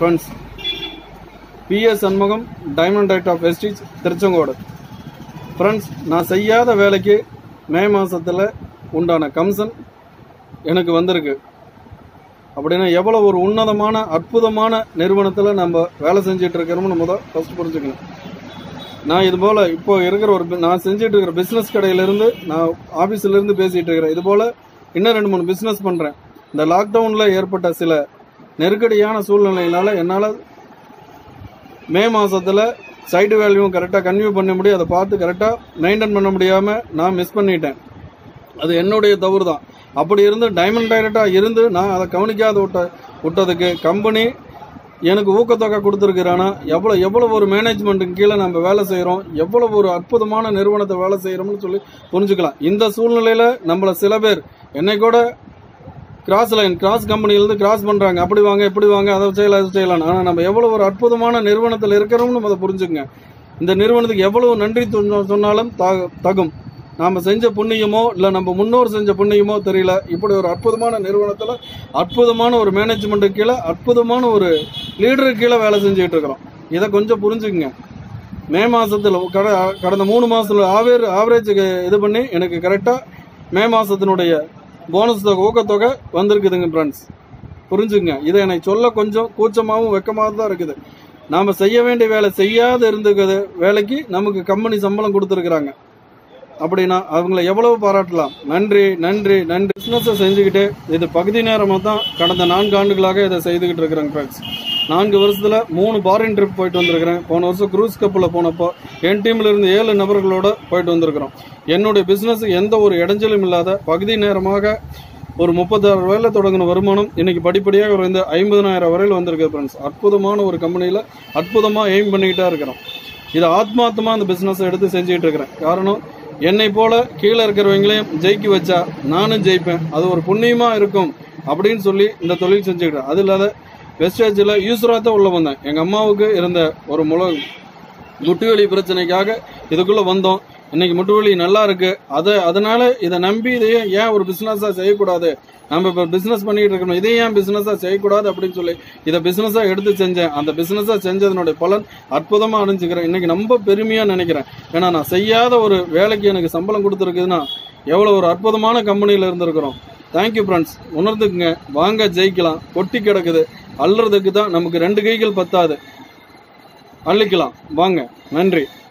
friends PS Shanmugam diamond right of Vestige Tiruchengode friends நான் செய்யாத வேலைக்கு மே மாதத்தில் உண்டான கமிஷன் எனக்கு வந்திருக்கு அப்படின்னா எவ்வளோ ஒரு உன்னதமான அற்புதமான நிறுவனத்தில் நம்ம வேலை செஞ்சுட்டு இருக்கிறோம்னு முதல் ஃபஸ்ட் புரிஞ்சுக்கணும் நான் இது போல் இப்போ இருக்கிற ஒரு பி- நான் செஞ்சுட்டு இருக்கிற பிஸ்னஸ் கடையிலேருந்து நான் ஆஃபீஸ்ல இருந்து பேசிகிட்டு இருக்கிறேன் இது போல் இன்னும் ரெண்டு மூணு பிஸ்னஸ் பண்ணுறேன் இந்த லாக்டவுனில் ஏற்பட்ட சில நெருக்கடியான சூழ்நிலையினால என்னால் மே மாதத்தில் சைடு வேல்யூவும் கரெக்டாக கன்வியூ பண்ண முடியும் அதை பார்த்து கரெக்டாக மெயின்டைன் பண்ண முடியாமல் நான் மிஸ் பண்ணிட்டேன் அது என்னுடைய தவறு தான் அப்படி இருந்து டைமண்ட் டைரக்டாக இருந்து நான் அதை கவனிக்காத விட்ட விட்டதுக்கு கம்பெனி எனக்கு ஊக்கத்தொகை கொடுத்துருக்குறானா எவ்வளோ எவ்வளோ ஒரு மேனேஜ்மெண்ட்டுக்கு கீழே நம்ம வேலை செய்கிறோம் எவ்வளோ ஒரு அற்புதமான நிறுவனத்தை வேலை செய்கிறோம்னு சொல்லி புரிஞ்சுக்கலாம் இந்த சூழ்நிலையில் நம்மள சில பேர் என்னை கூட கிராஸ் லைன் கிராஸ் கம்பெனிலேருந்து கிராஸ் பண்ணுறாங்க அப்படி வாங்க இப்படி வாங்க அதை செய்யலாம் அதை செய்யலாம் ஆனால் நம்ம எவ்வளோ ஒரு அற்புதமான நிறுவனத்தில் இருக்கிறோம்னு அதை புரிஞ்சுக்கங்க இந்த நிறுவனத்துக்கு எவ்வளவு நன்றி சொன்ன- சொன்னாலும் த- தகும் நாம் செஞ்ச புண்ணியமோ இல்லை நம்ம முன்னோர் செஞ்ச புண்ணியமோ தெரியல இப்படி ஒரு அற்புதமான நிறுவனத்தில் அற்புதமான ஒரு மேனேஜ்மெண்ட்டுக்கு கீழே அற்புதமான ஒரு லீடருக்கு கீழே வேலை செஞ்சுக்கிட்டு இருக்கிறோம் இதை கொஞ்சம் புரிஞ்சுக்குங்க மே மாசத்துல கட கடந்த மூணு மாசத்துல ஆவேர் ஆவரேஜுக்கு இது பண்ணி எனக்கு கரெக்டா மே மாசத்தினுடைய போனஸ் தொகை ஊக்கத்தொகை வந்திருக்குதுங்க ஃப்ரெண்ட்ஸ் புரிஞ்சுங்க இதை எனக்கு சொல்ல கொஞ்சம் கூச்சமாகவும் வெக்கமாகவும் தான் இருக்குது நாம செய்ய வேண்டிய வேலை செய்யாத இருந்துக்குது வேலைக்கு நமக்கு கம்பெனி சம்பளம் கொடுத்துருக்குறாங்க அப்படின்னா அவங்கள எவ்வளவு பாராட்டலாம் நன்றி நன்றி நன்றி பிஸ்னஸை செஞ்சுக்கிட்டு இது பகுதி நேரமாக தான் கடந்த நான்கு ஆண்டுகளாக இதை செய்துக்கிட்டு இருக்கிறேங்க ஃப்ரெண்ட்ஸ் நான்கு வருஷத்துல மூணு ஃபாரின் ட்ரிப் போயிட்டு வந்திருக்கிறேன் போன வருஷம் க்ரூஸ் கப்பில் போனப்போ என் டீம்ல இருந்து ஏழு நபர்களோட போயிட்டு வந்திருக்கிறோம் என்னுடைய பிசினஸ் எந்த ஒரு இடைஞ்சலும் இல்லாத பகுதி நேரமாக ஒரு முப்பத்தாறு ரூபாயில தொடங்கின வருமானம் இன்னைக்கு படிப்படியாக ஒரு இந்த ஐம்பதனாயிரம் வரையில் வந்திருக்கு ஃப்ரெண்ட்ஸ் அற்புதமான ஒரு கம்பெனியில் அற்புதமாக எய்ம் பண்ணிக்கிட்டே இருக்கிறோம் இது ஆத்மார்த்தமா அந்த பிசினஸ் எடுத்து செஞ்சுட்டு இருக்கிறேன் காரணம் என்னை போல கீழே இருக்கிறவங்களையும் ஜெயிக்க வச்சா நானும் ஜெயிப்பேன் அது ஒரு புண்ணியமா இருக்கும் அப்படின்னு சொல்லி இந்த தொழில் செஞ்சுக்கிட்டேன் அது இல்லாத வெஸ்டேஜில் யூஸ்வராக தான் உள்ள வந்தேன் எங்க அம்மாவுக்கு இருந்த ஒரு முள முட்டுவலி பிரச்சனைக்காக இதுக்குள்ள வந்தோம் இன்னைக்கு முட்டுவலி நல்லா இருக்கு அதை அதனால இதை நம்பி இதையே ஏன் ஒரு பிசினஸா செய்யக்கூடாது நம்ம இப்ப பிசினஸ் பண்ணிட்டு இருக்கணும் இதை ஏன் பிசினஸா செய்யக்கூடாது அப்படின்னு சொல்லி இதை பிசினஸா எடுத்து செஞ்சேன் அந்த பிசினஸா செஞ்சதனுடைய பலன் அற்புதமா அடைஞ்சுக்கிறேன் இன்னைக்கு ரொம்ப பெருமையா நினைக்கிறேன் ஏன்னா நான் செய்யாத ஒரு வேலைக்கு எனக்கு சம்பளம் கொடுத்துருக்குதுன்னா எவ்வளவு ஒரு அற்புதமான கம்பெனியில இருந்திருக்கிறோம் தேங்க்யூ ஃப்ரெண்ட்ஸ் உணர்ந்துக்குங்க வாங்க ஜெயிக்கலாம் கொட்டி கிடக்குது அள்ளுறதுக்கு தான் நமக்கு ரெண்டு கைகள் பத்தாது அள்ளிக்கலாம் வாங்க நன்றி